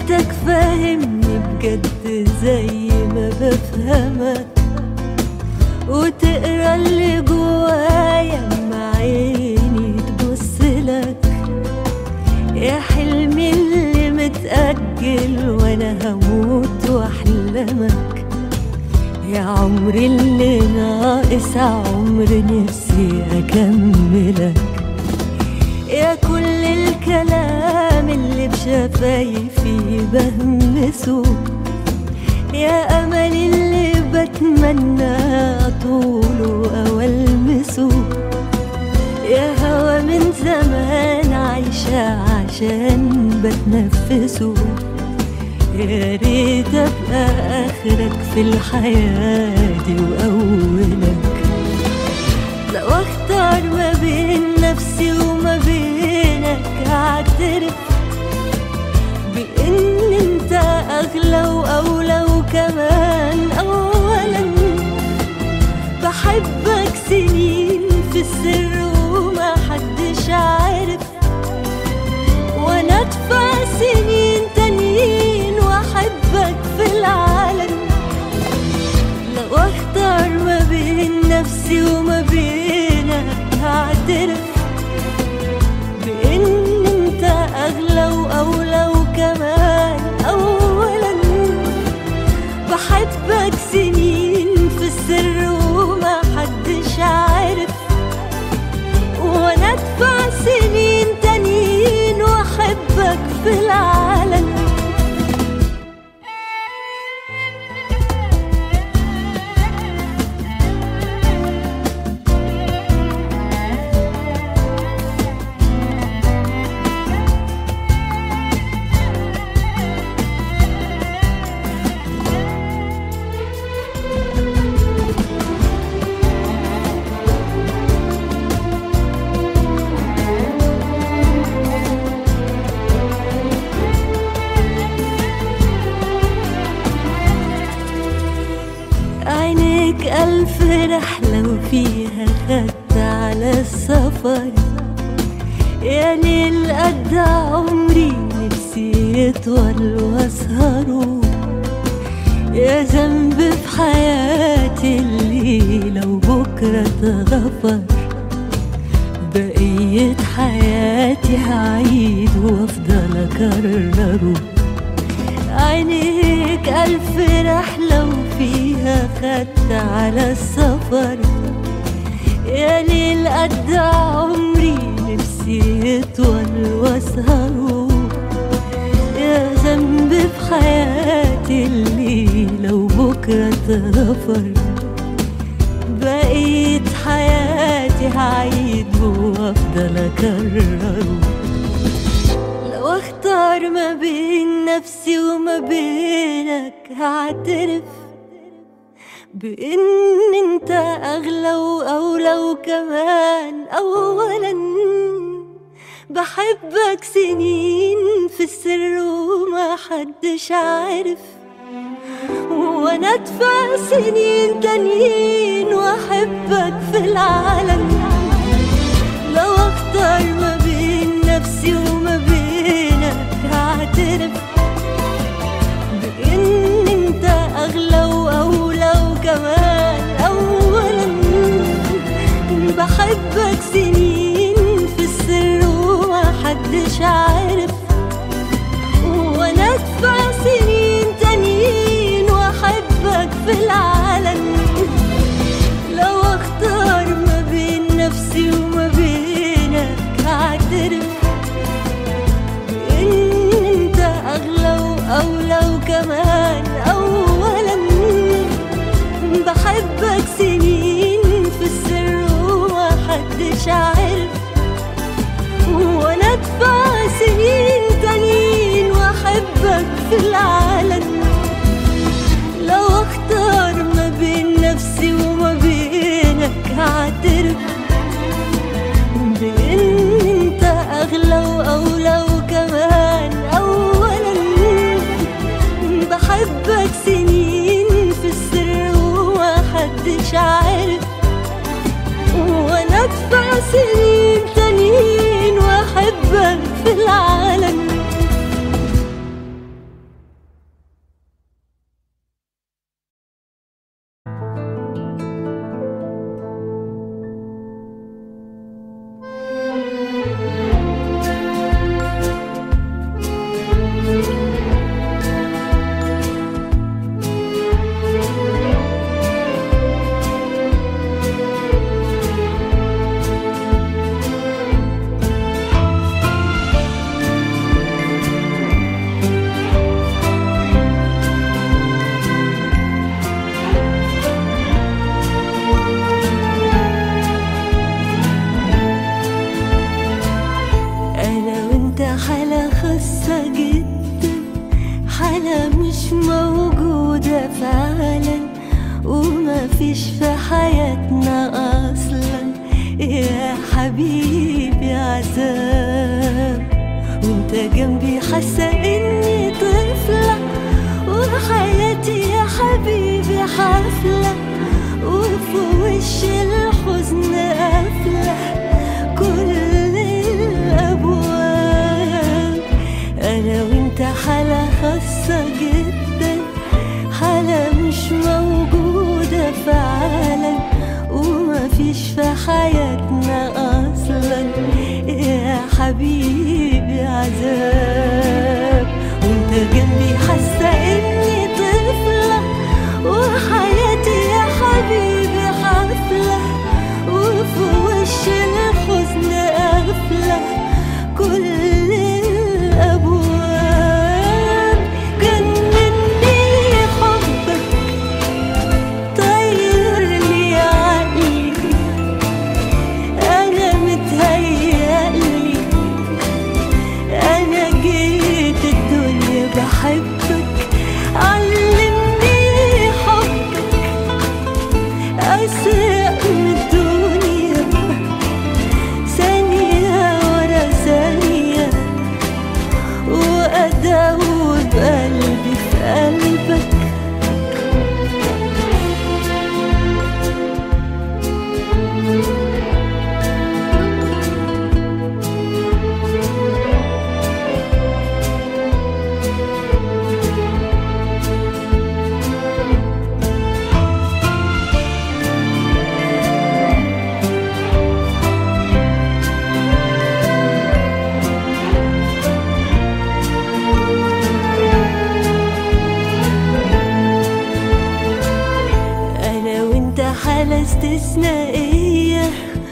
ريتك فاهمني بجد زي ما بفهمك وتقرا اللي جوايا مع عيني تبصلك يا حلمي اللي متأجل وانا هموت واحلمك يا عمري اللي ناقص عمر نفسي اكملك يا كل الكلام اللي بشفايفي بهمسه يا امل اللي بتمنى طوله او المسه يا هوا من زمان عايشة عشان بتنفسه يا ريت ابقى اخرك في الحياة دي واولك لو اختار ما بين نفسي وما بينك هعترف بان انت اغلى واولى وكمان اولا بحبك سنين في السر وما حدش عارف وانا ادفع سنين تانيين واحبك في العالم لو اختار ما بين نفسي وما بينك هعترف بان انت اغلى واولى وكمان اولا بحبك سنين في السر وما حدش عارف وانا ادفع سنين تانيين واحبك في العالم عينيك ألف رحلة وفيها خدت على السفر يا ليل قد عمري نفسي يطول واسهره يا ذنب في حياتي اللي لو بكرة اتغفر بقية حياتي هعيد وافضل اكرره عينيك ألف رحلة وفيها خدت على السفر يا ليل قد عمري نفسي يطول واسهره يا ذنب في حياتي اللي لو بكرة اتغفر بقيت حياتي هعيد وافضل اكرره لو اختار ما بين نفسي وما بينك هعترف بان انت اغلى واولى وكمان اولا بحبك سنين في السر وما حدش عارف وانا ادفع سنين تانيين واحبك في العالم لو اختار ما بين نفسي وما بينك هعترف بان انت اغلى واولى وكمان اولا بحبك سنين في السر وما حدش عارف وانا ادفع سنين تانيين واحبك في العالم لو اختار ما بين نفسي وما بينك هعترف بان انت اغلى واولى وكمان اولا بحبك سنين في السر وما حدش عارف وانا ادفع سنين تانيين واحبك في العالم لو اختار ما بين نفسي وما بينك هعترف بان انت اغلى واولى وكمان اولا بحبك سنين في السر وما حدش عارف وانا ادفع سنين تانيين واحبك في العالم مفيش في حياتنا اصلا يا حبيبي عذاب وانت جنبي حاسه اني طفله وحياتي يا حبيبي حفله وفي وش الحزن قافله كل الابواب انا وانت حاله خاصه جدا حالة مش موجودة في عالم ومفيش في حياتنا أصلا يا حبيبي عذاب وانت جنبي حاسة إني طفلة وحياتي يا حبيبي حفلة وفي وش الحزن قافلة كل الأبواب جنني حبك طير لي عقلي أنا متهيألي أنا جيت الدنيا بحبك علمني حبك أسرق من الدنيا ثانية ورا ثانية وأداوب قلبي في قلبك أنا وأنت حالة استثنائية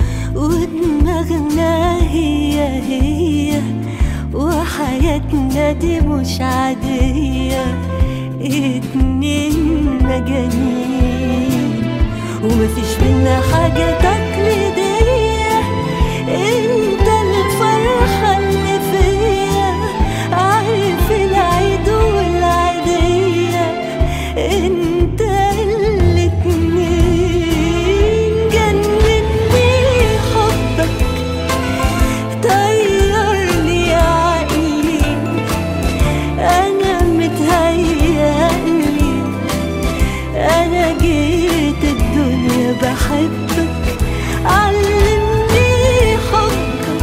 ودماغنا هي هي وحياتنا دي مش عادية اتنين مجانين ومفيش منا حاجة تقليدية انت الفرحة اللي فيا عارف العيد والعيدية انت الاتنين جنني حبك طيرني عقلي انا متهيألي انا جيت الدنيا بحبك علمني حبك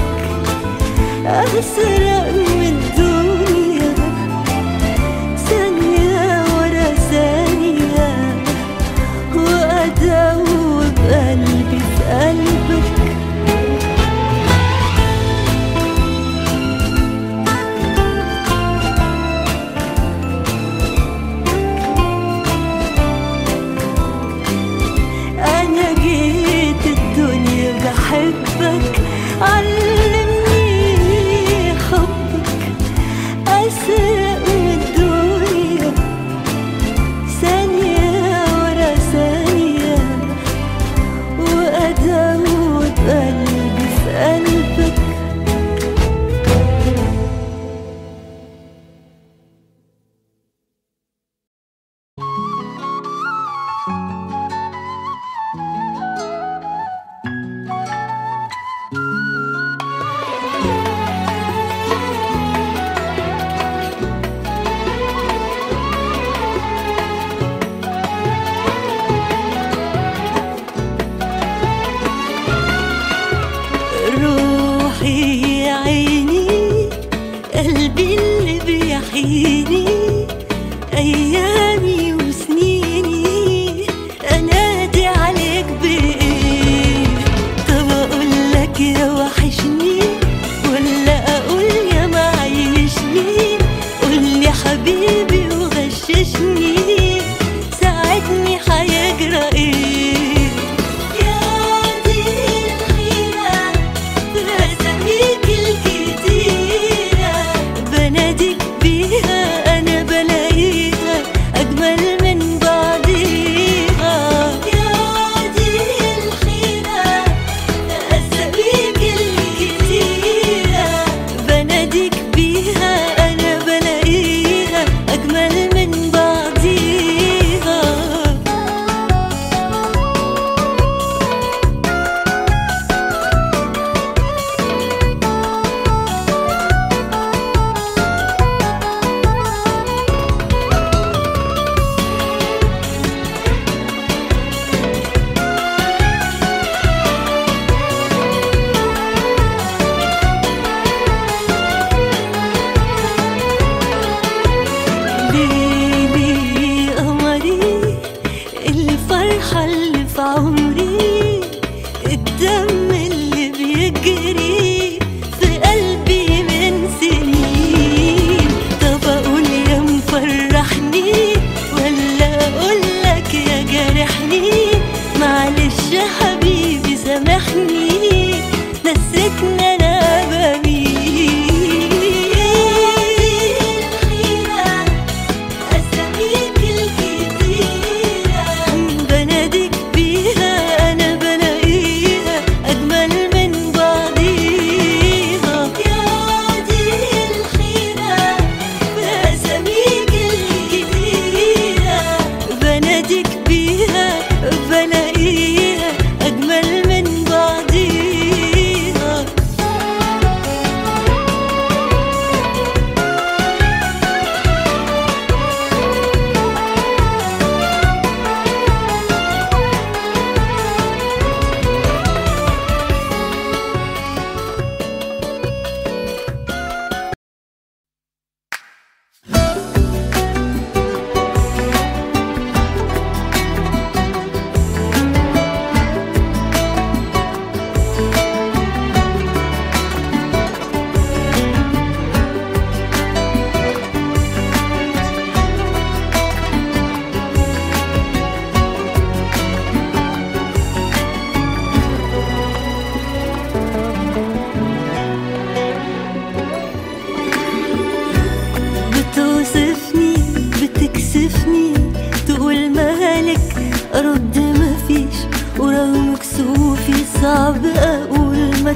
اسرق من الدنيا ثانية ورا ثانية وأداوب قلبي في قلبك أنا جيت الدنيا بحبك علمني حبك أسرق من الدنيا ثانية ورا ثانية وأداوب قلبي في قلبك روحي يا عيني قلبي اللي بيحييني أيامي وسنيني أنادي عليك بإيه طب أقول لك يا وحشني ولا أقول يا معيشني قول لي حبيبي وغششني ساعدني هيجرى إيه يا دي الحيرة رسميك الكتيرة بناديك بيها أنا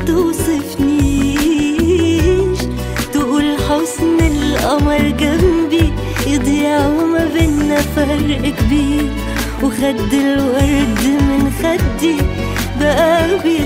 توصفنيش تقول حسن القمر جنبي يضيع وما بينا فرق كبير وخد الورد من خدي بقى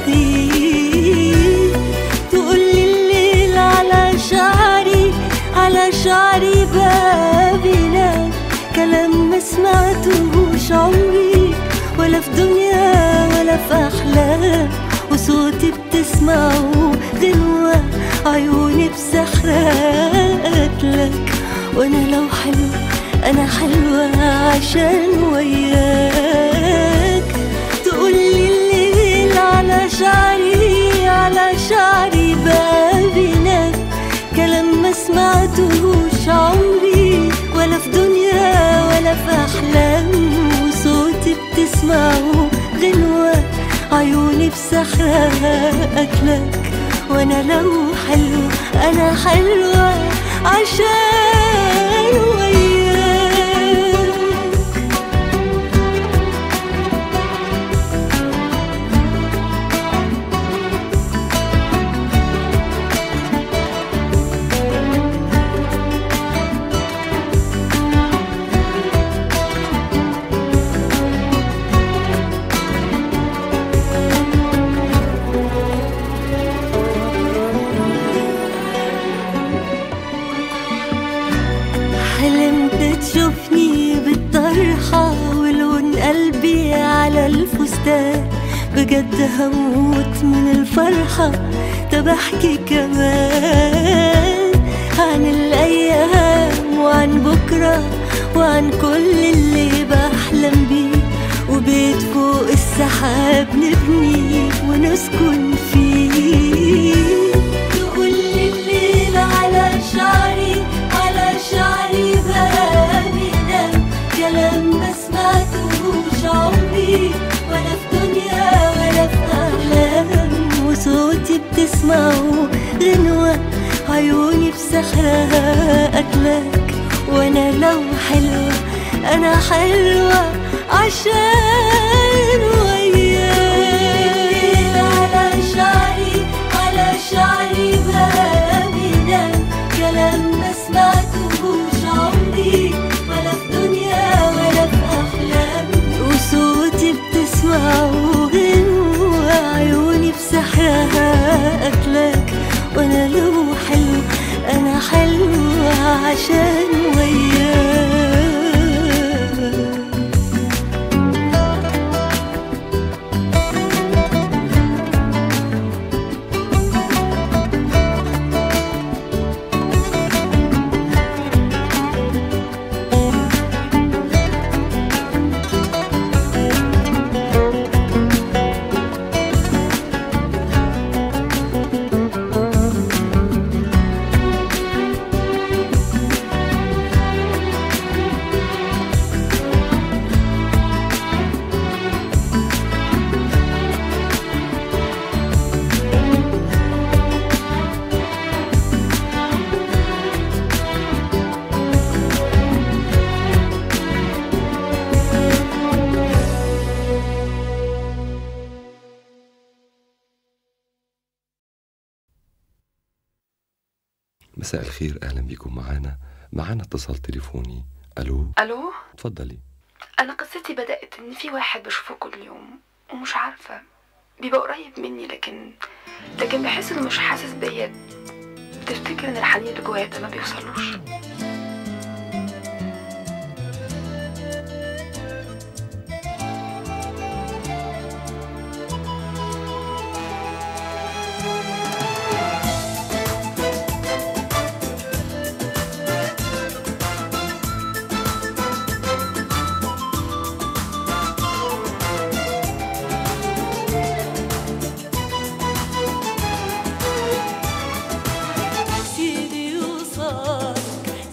بيغير تقولي الليل على شعري على شعري بقى بينام كلام ما سمعتهوش عمري ولا في دنيا ولا في أحلام وصوتي بتسمعه غنوة عيوني بسحرات لك وأنا لو حلو أنا حلوة عشان وياك تقولي الليل على شعري على شعري بقى بينام كلام ما سمعتهوش عمري ولا في دنيا ولا في أحلام وصوتي بتسمعه غنوة عيوني بسحرها أكلك وأنا لو حلو أنا حلوة عشان وياك حلمت تشوفني بالطرحة ولون قلبي على الفستان بجد هموت من الفرحة طب احكي كمان عن الأيام وعن بكرة وعن كل اللي بحلم بيه وبيت فوق السحاب نبني ونسكن فيه تقولي الليل على شعري على شعري بقى بينام كلام ما سمعتهوش عمري ولا في دنيا ولا في أحلام وصوتي بتسمعه غنوة عيوني بسحرها أكلك وأنا لو حلوة أنا حلوة عشان وياك على شعري على شعري بقى بينام كلام ما سمعتهوش عمري ولا في دنيا ولا في أحلام وصوتي بتسمعه غنوة عيوني بسحرها أكلك وأنا لو حلو أنا حلوة عشان وياك مساء الخير اهلا بكم معانا معانا اتصال تليفوني الو الو اتفضلي انا قصتي بدات ان في واحد بشوفه كل يوم ومش عارفه بيبقى قريب مني لكن لكن بحس انه مش حاسس بيا تفتكر ان الحنين اللي جوايا ده ما بيوصلوش سيدي وصالك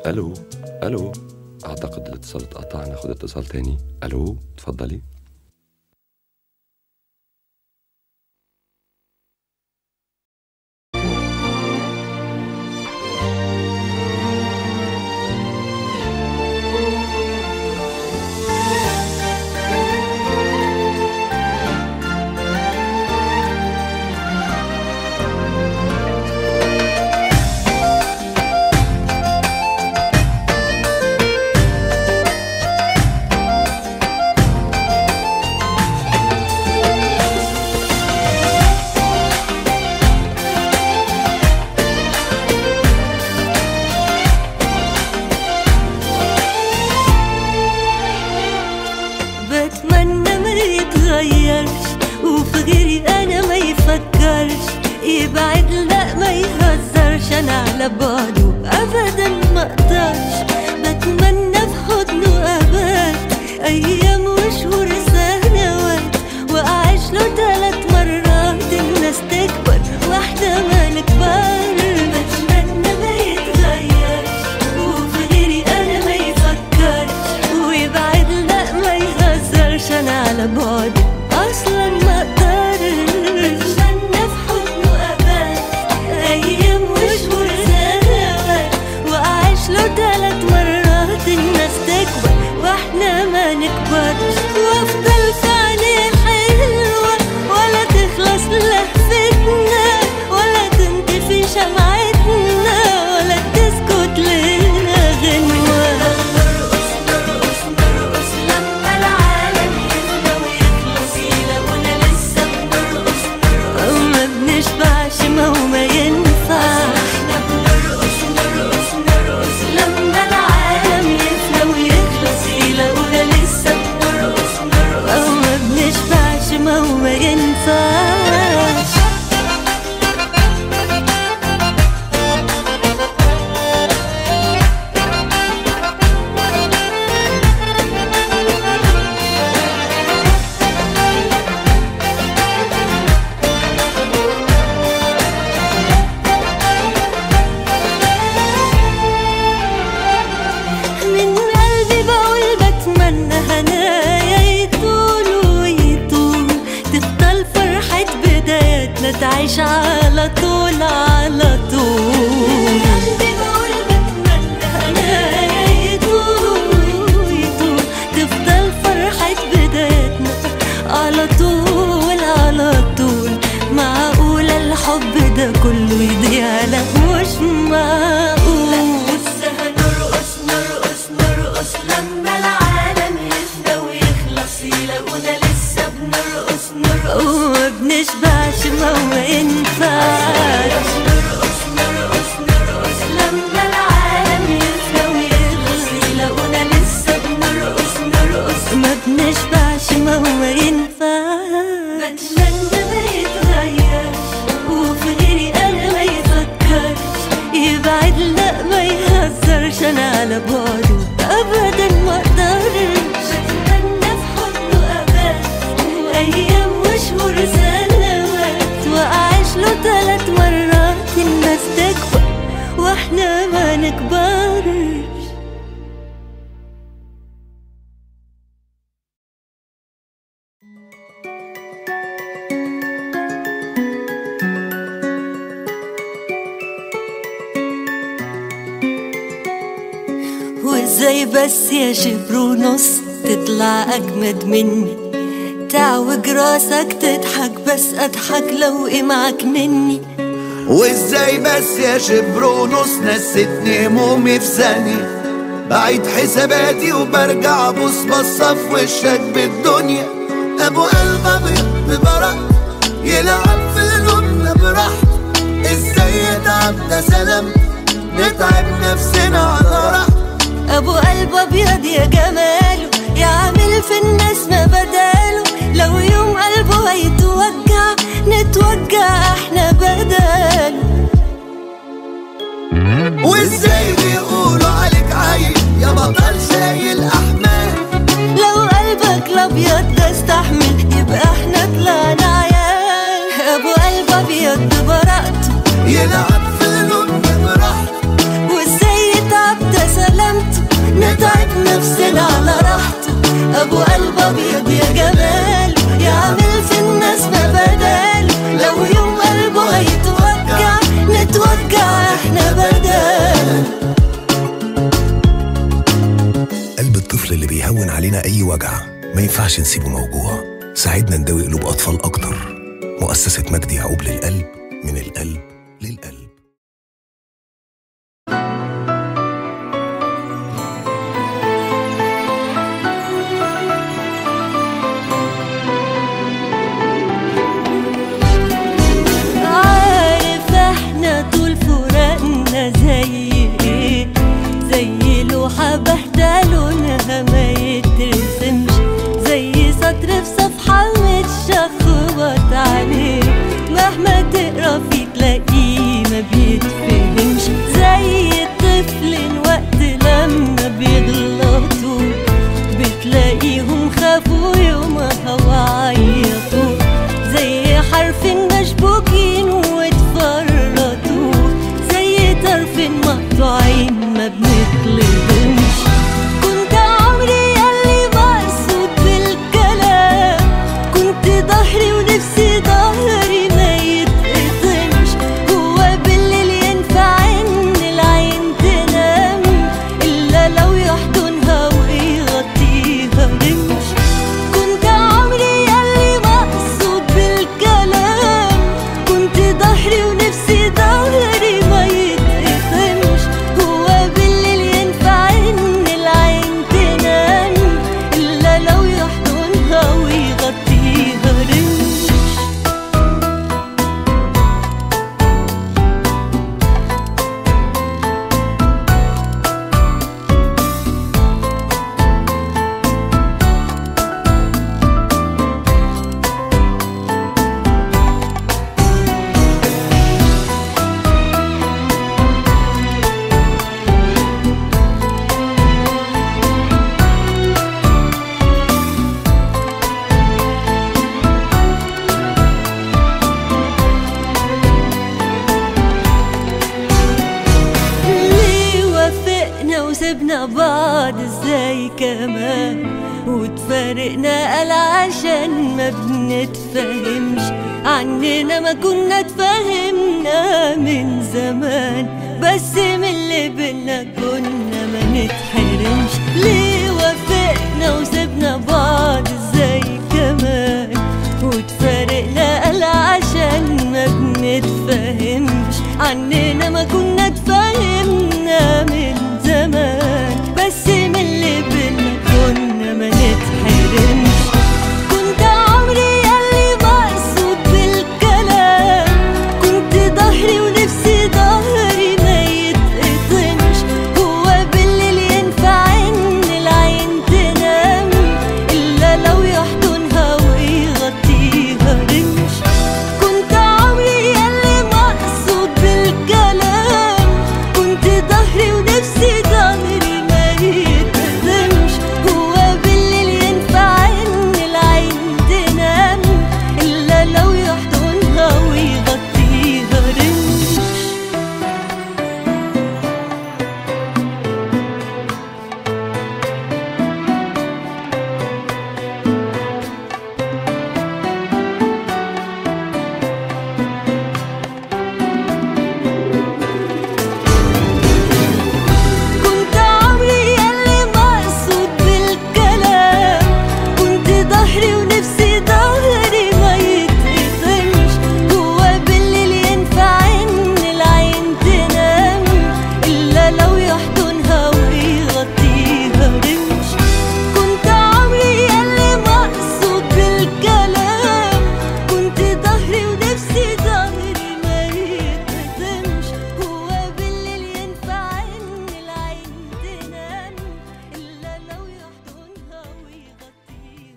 الو الو اعتقد الاتصال اتقطع ناخد اتصال تاني الو اتفضلي بتمنى ما يتغيرش وفي غيري انا ما يفكرش يبعد لا ما يهزرش انا على بعده ابدا ما اقدرش بتمنى في حضنه ابات ايام وشهور سنوات واعيش له ثلاث مرات الناس تكبر واحده ما نكبر بتمنى ما يتغيرش وفي غيري انا ما يفكرش ويبعد لا ما يهزرش انا على بعد اصلا ما اقدرش بتمنى في حضنه ابات ايام وشهور سنوات واعيش له ثلاث مرات الناس تكبر واحنا ما نكبرش وافضل في عينيه حلوه ولا تخلص لهفتنا ولا تنطفي شمعتنا ولا تسكت لنا غنوه نرقص نرقص نرقص لما العالم يفنى ويخلص يلاقونا لسه بنرقص نرقص ما بنشبعش ما هو ما ينفعش احنا بنرقص نرقص نرقص لما العالم يفنى ويخلص يلاقونا لسه بنرقص نرقص ما بنشبعش ما هو ما ينفعش من قلبي بقول بتمنى هنايا يطول ويطول تفضل فرحة بداياتنا تعيش على طول على طول من قلبي بقول بتمنى هنايا يطول ويطول تفضل فرحة بداياتنا على طول على طول معقولة الحب ده كله يضيع لا مش معقول لسه هنرقص نرقص نرقص لما العالم يفنى ويخلص يلاقونا لسه بنرقص نرقص وما بنشبعش ما هو ينفعش نرقص نرقص نرقص لما العالم يفنى ويخلص يلاقونا لسه بنرقص نرقص ما بنشبعش ما هو ينفعش بتمنى ما يتغيرش وفي غيري انا ما يفكرش يبعد لا ما يهزرش انا على بعده ابدا ما اقدرش بتمنى في حضنه ابات ايام وشهور سنوات واعيش له ثلاث مرات الناس تكبر واحنا ما نكبرش وازاي بس يا شبر ونص تطلع اجمد مني تعوج راسك تضحك بس اضحك لو ايه معاك مني وازاي بس يا شبر ونص نستني همومي في ثانية بعيد حساباتي وبرجع ابص بصة في وشك بالدنيا ابو قلب ابيض ببرق يلعب في قلوبنا براحته ازاي يتعب ده سلام نتعب نفسنا على راحته ابو قلب ابيض يا جماله يعمل في الناس ما بداله لو يوم قلبه هيتوجع نتوجع احنا بداله وازاي بيقولوا عليك عيل يا بطل شايل احمال لو قلبك الابيض ده استحمل يبقى احنا طلعنا عيال ابو قلب ابيض ببراءته يلعب في قلوبنا براحته وازاي يتعب ده الطفل اللي بيهون علينا أي وجع ما ينفعش نسيبه موجوع ساعدنا نداوي قلوب أطفال أكتر مؤسسة مجدي يعقوب للقلب من القلب للقلب عارف احنا طول فراقنا زي ايه زي لوحة باهتة لونها ما يترسمش زي سطر في صفحة متشخبط عليه مهما تقرا فيه تلاقيه ما بيتفهمش زي الطفل وقت لما بيغلطوا بتلاقيهم خافوا يومها وعيطوا زي حرف مشبوكين واتفرطوا زي طرف مقطوعين ما بنطلبهمش كنت عمري ياللي مقصود بالكلام كنت ظهري ونفسي ظهري ما يتقطمش هو بالليل ينفع ان العين تنام الا لو يحضنها ويغطيها رمش كنت عمري ياللي مقصود بالكلام كنت ظهري ونفسي ظهري ما يتقطمش هو بالليل ينفع ان العين تنام الا لو يحضنها ويغطيها رمش ليه وافقنا وسبنا بعض ازاي كمان وتفارقنا قال عشان ما بنتفهمش عننا ما كنا اتفهمنا من زمان بس من اللي بينا كنا ما نتحرمش ليه وافقنا وسبنا بعض ازاي كمان وتفارقنا قال عشان ما بنتفهمش عننا ما كنا اتفهمنا من زمان بس من اللي بينا كنا ما نتحرمش كنت عمري ياللي مقصود بالكلام كنت ظهري ونفسي ظهري ما يتقطمش هو بالليل ينفع ان العين تنام الا لو يحضنها ويغطيها رمش كنت عمري ياللي مقصود بالكلام كنت ظهري ونفسي ظهري ما يتقدمش هو بالليل ينفع ان العين تنام الا لو يحضنها ويغطيها رمش كنت عمري ياللي مقصود بالكلام كنت ظهري ونفسي ظهري ما يتقطمش هو بالليل ينفع ان العين تنام الا لو يحضنها ويغطيها رمش كنت عمري ياللي مقصود بالكلام كنت ظهري ونفسي ظهري ما يتقطمش هو بالليل ينفع ان العين تنام الا لو يحضنها ويغطيها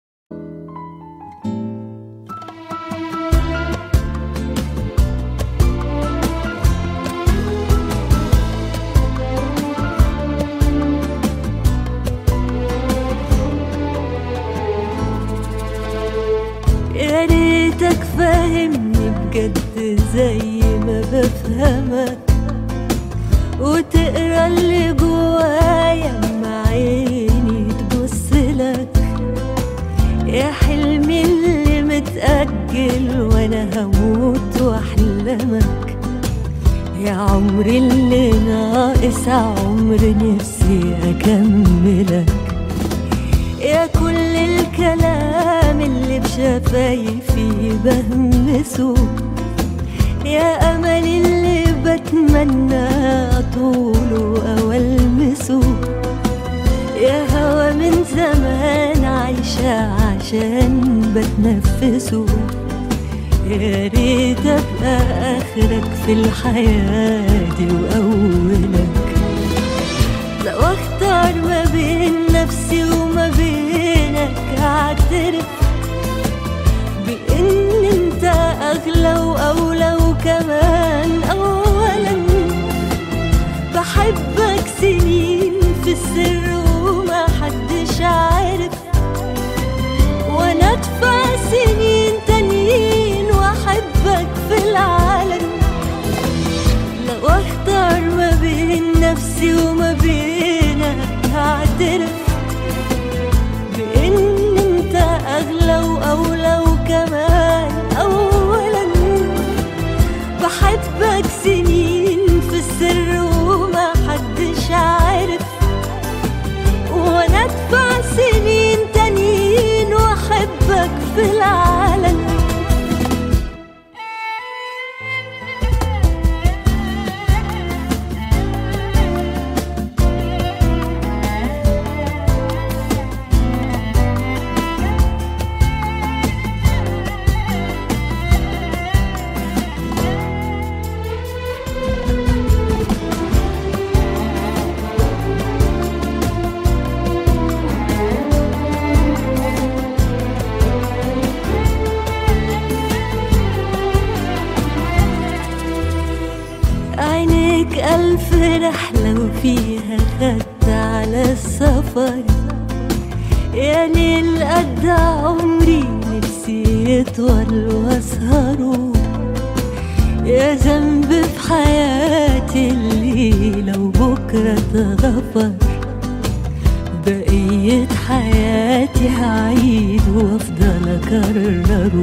يا ريتك فاهمني بجد زي ما بفهمك وتقرا اللي جوايا مع عيني تبص لك يا حلمي اللي متأجل وانا هموت واحلمك يا عمري اللي ناقص عمر نفسي اكملك يا كل الكلام اللي بشفايفي بهمسه يا أمل اللي بتمنى طوله أو ألمسه يا هوا من زمان عايشة عشان بتنفسه يا ريت أبقى آخرك في الحياة دي وأولك لو اختار ما بين نفسي وما بينك اعترف بان انت اغلى واولى وكمان اولا بحبك سنين في السر وما حدش عارف وانا ادفع سنين تانيين واحبك في العالم لو اختار ما بين نفسي وما بينك هعترف بان انت اغلى واولى وكمان اولا بحبك سنين في السر وما حدش عارف وانا ادفع سنين تانيين واحبك في العالم عينيك ألف رحلة وفيها خدت على السفر يا ليل قد عمري نفسي يطول واسهره يا ذنب في حياتي اللي لو بكرة اتغفر بقية حياتي هعيد وافضل اكرره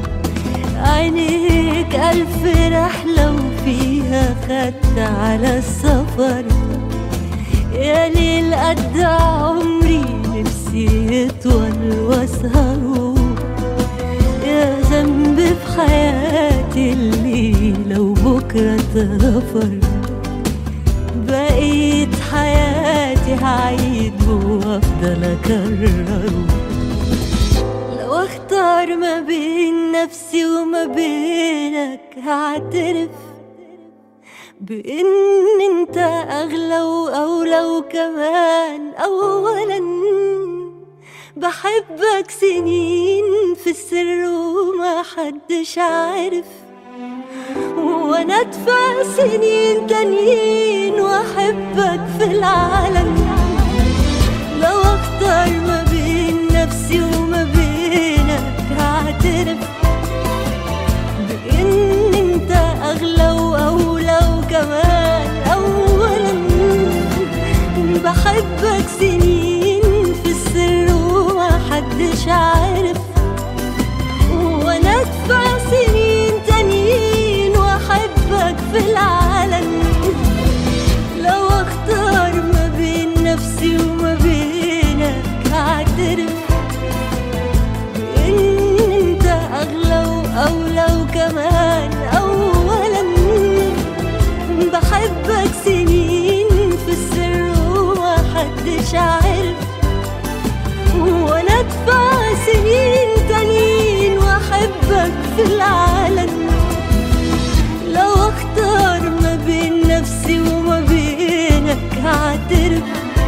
عينيك ألف رحلة وفيها خدت على السفر يا ليل قد عمري نفسي يطول واسهره يا ذنب في حياتي اللي لو بكرة اتغفر بقيت حياتي هعيد وافضل اكرره لو اختار ما بين نفسي وما بينك هعترف بان انت اغلى واولى وكمان اولا بحبك سنين في السر وما حدش عارف وانا ادفع سنين تانيين واحبك في العالم لو اختار ما بين نفسي وما بينك هعترف بان انت اغلى واولى وكمان اولا بحبك سنين في السر وما حدش عارف وانا ادفع سنين تانيين واحبك في العالم لو اختار ما بين نفسي وما بينك هعترف بان انت اغلى واولى وكمان اولا بحبك سنين في السر وما حدش عارف وانا ادفع سنين تانيين واحبك في العالم لو اختار ما بين نفسي وما بينك هعترف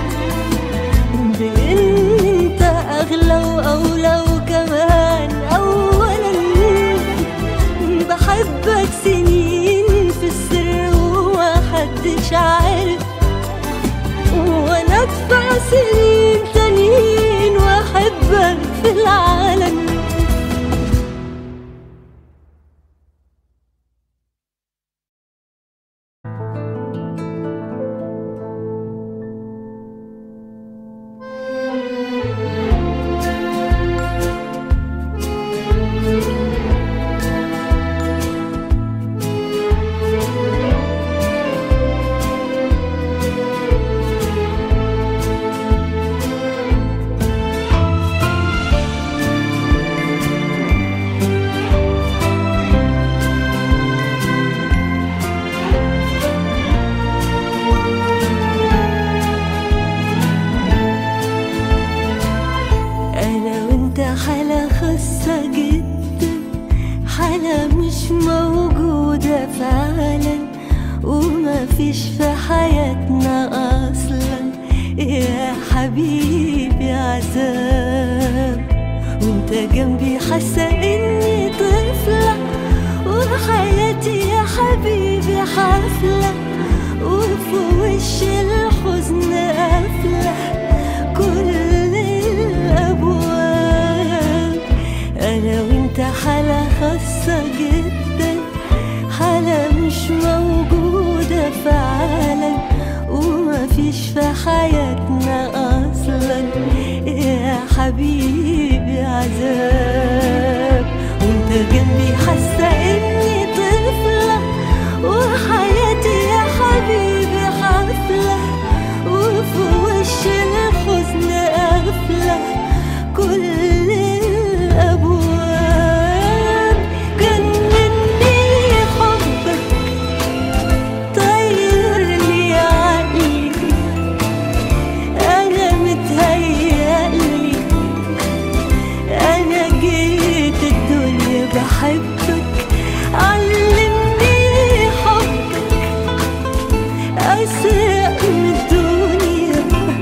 بان انت اغلى واولى وكمان اولا بحبك سنين في السر وما حدش عارف وانا ادفع سنين تانيين واحبك في العالم وما فيش في حياتنا أصلا يا حبيبي عذاب وانت جنبي حاسة اني طفلة وحياتي يا حبيبي حفلة وفي وش الحزن قافلة كل الأبواب أنا وانت حالة خاصة جدا حالة مش موجودة في عالم ومفيش في حياتنا أصلا يا حبيبي عذاب وانت جنبي حاسة اني طفلة وحياتي يا حبيبي حفلة وفي وش الحزن قافلة كل الأبواب جنني حبك طيرني عقلي أنا متهيألي أنا جيت الدنيا بحبك علمني حبك أسرق من الدنيا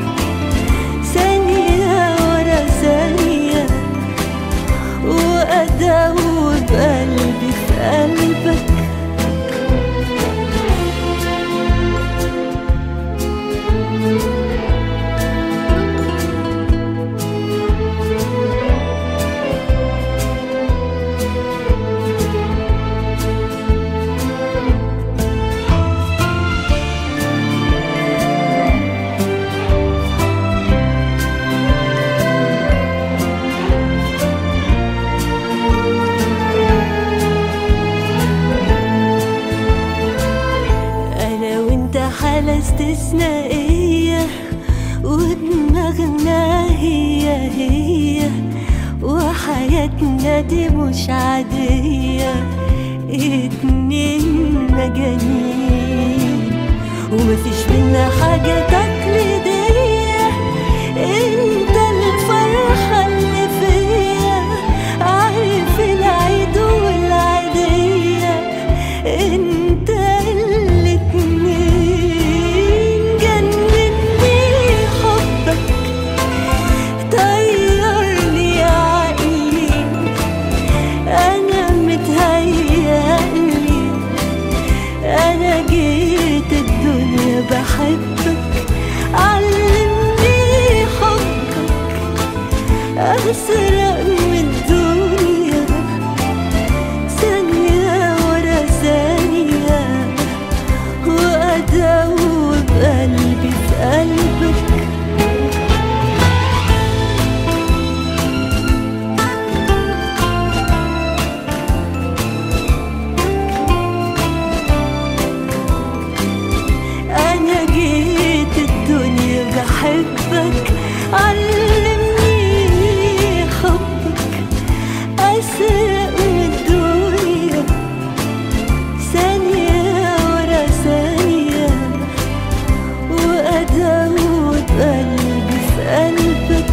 ثانية ورا ثانية وأدوب قلبي في قلبك أنا وأنت حالة استثنائية ودماغنا هي هي وحياتنا دي مش عادية اتنين مجانين ومفيش بينا حاجة تقليدية انت الفرحة اللي فيا عارف العيد والعيدية انت الاتنين جنني حبك طيرني عقلي انا متهيألي انا جيت الدنيا بحبك علمني حبك أسرق من الدنيا ثانية ورا ثانية وأدوب قلبي في قلبك أنا جيت الدنيا بحبك علمني حبك أسرق من الدنيا ثانية ورا ثانية وأدوب قلبي في قلبك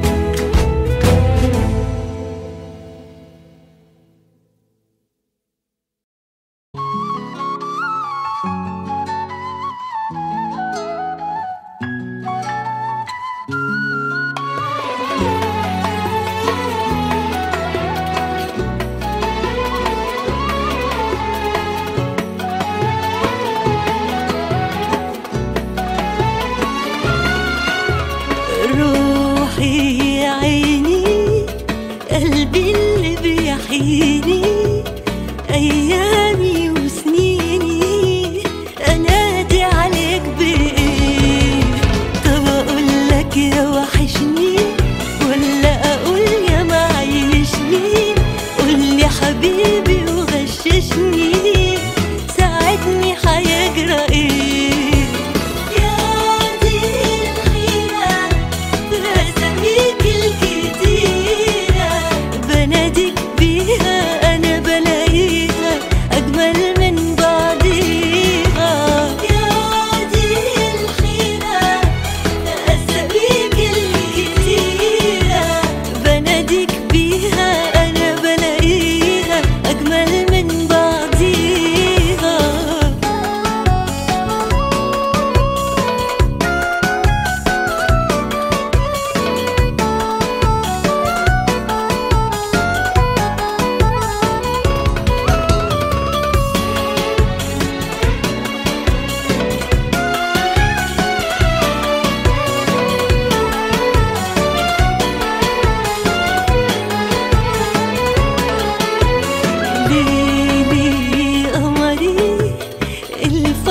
روحي يا عيني قلبي اللي بيحييني أيامي وسنيني أنادي عليك بإيه طب أقول لك يا وحشني ولا أقول يا معيشني قول لي حبيبي وغششني ساعدني هيجرى إيه يا دي الحيرة بأساميك الكتيرة بناديك بيها أنا بلاقيها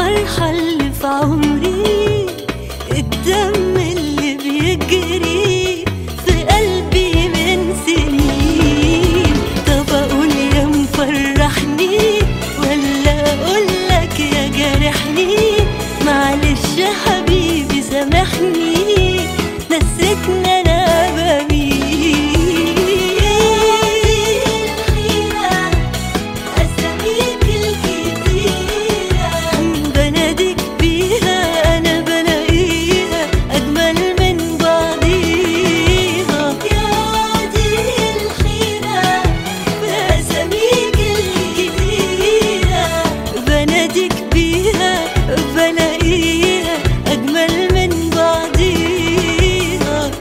الفرحة اللي في عمري الدم اللي بيجري في قلبي من سنين طب اقول يا مفرحني ولا اقولك يا جارحني معلش يا حبيبي سامحني نسيتني انا بمين أساميك الكتيرة بناديك بيها أنا بلاقيها أجمل من بعضيها يا دي الحيرة بأساميك الكتيرة بناديك بيها بلاقيها أجمل من بعضيها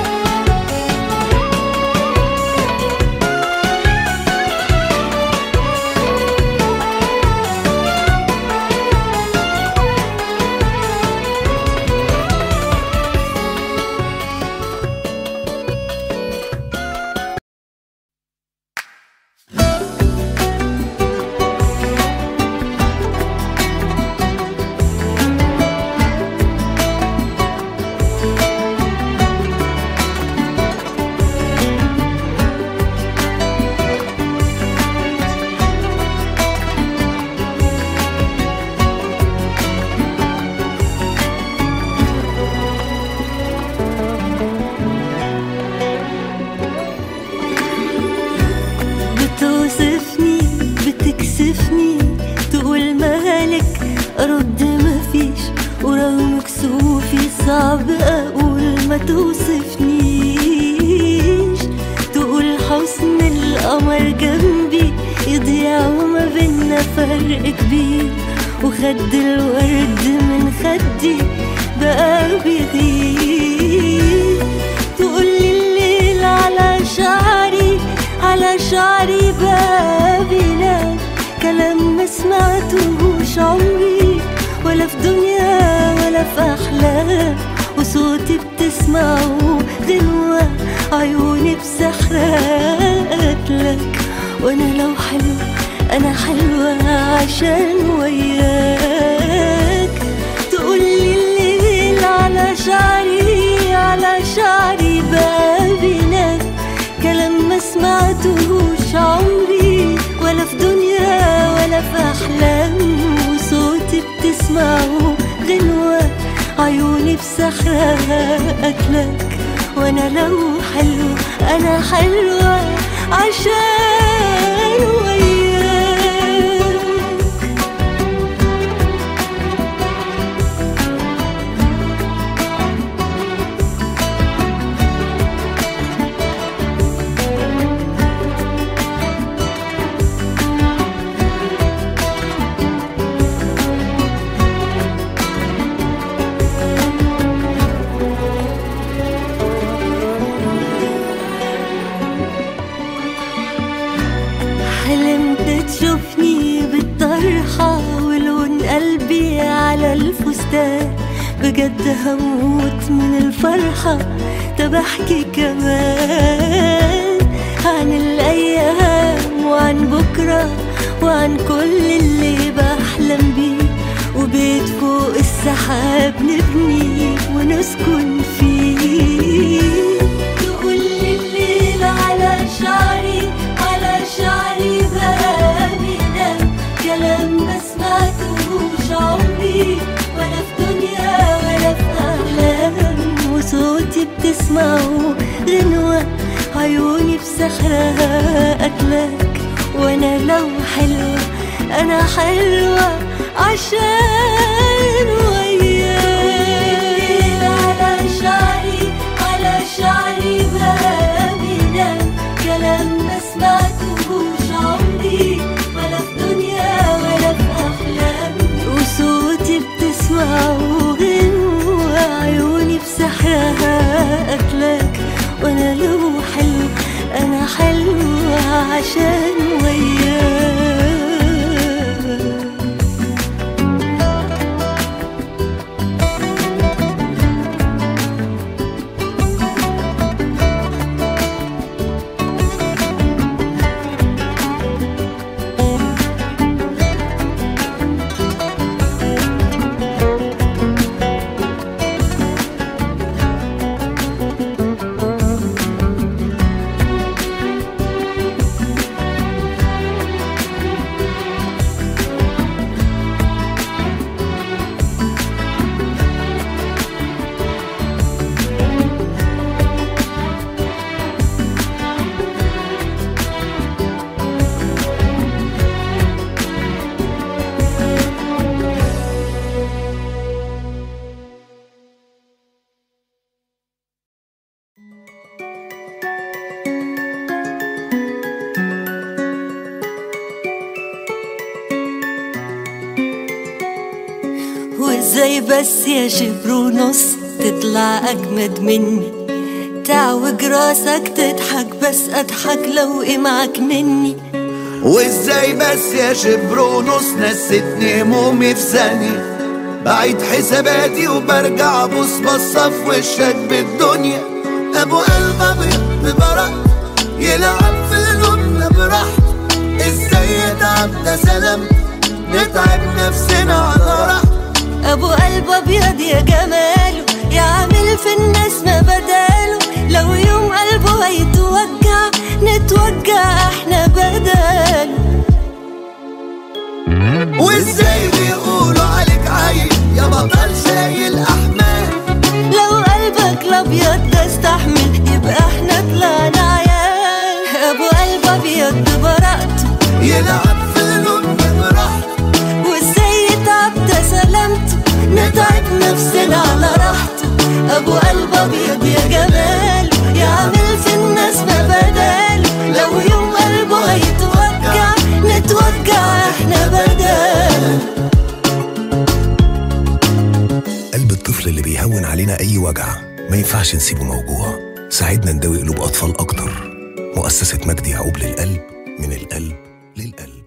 بتوصفني بتكسفني تقول مالك ارد مفيش ورغم كسوفي صعب اقول ما توصفنيش تقول حسن القمر جنبي يضيع وما بينا فرق كبير وخد الورد من خدي بقى بيغير تقولي الليل على شعري على شعري بقى بينام كلام ما سمعتهوش عمري ولا في دنيا ولا في أحلام وصوتي بتسمعه غنوة عيوني بسحرات لك وأنا لو حلو أنا حلوة عشان وياك تقولي الليل على شعري على شعري بقى بينام كلام ما سمعتهوش عمري ولا في دنيا ولا في أحلام وصوتي بتسمعه غنوة عيوني بسحرها أكلك وأنا لو حلو أنا حلوة عشان وياك حلمت تشوفني بالطرحة ولون قلبي على الفستان بجد هموت من الفرحة طب احكي كمان عن الأيام وعن بكرة وعن كل اللي بحلم بيه وبيت فوق السحاب نبني ونسكن فيه تقولي الليل على شعري على شعري بقى بينام كلام ما سمعتهوش عمري ولا في دنيا ولا في أحلام وصوتي بتسمعه غنوة عيوني بسحرها أكلك وأنا لو حلوة أنا حلوة عشان وياك على شعري على شعري بقى بينام كلام ما سمعتهوش عمري ولا في دنيا ولا في أحلام وصوتي بتسمعه غنوة عيوني بسحرها أكلك وأنا لو حلو أنا حلوة عشان وياك وازاي بس يا شبر ونص تطلع اجمد مني تعوج راسك تضحك بس اضحك لو ايه معاك مني وازاي بس يا شبر ونص نستني همومي في ثانية بعيد حساباتي وبرجع ابص بصة في وشك بالدنيا ابو قلب ابيض ببرق يلعب في قلوبنا براحته ازاي يتعب ده سلام نتعب نفسنا على راحته ابو قلب ابيض يا جماله يعمل في الناس ما بداله لو يوم قلبه هيتوجع نتوجع احنا بداله وازاي بيقولوا عليك عيل يا بطل شايل احمال لو قلبك الابيض ده استحمل يبقى احنا طلعنا عيال ابو قلب ابيض ببراءته يلعب في قلوبنا براحته وازاي يتعب ده سلامته نتعب نفسنا على راحته ابو قلب ابيض يا جماله يعمل في الناس ما بداله لو يوم قلبه هيتوجع نتوجع احنا بداله قلب الطفل اللي بيهون علينا أي وجع ما ينفعش نسيبه موجوع ساعدنا نداوي قلوب أطفال أكتر مؤسسة مجدي يعقوب للقلب من القلب للقلب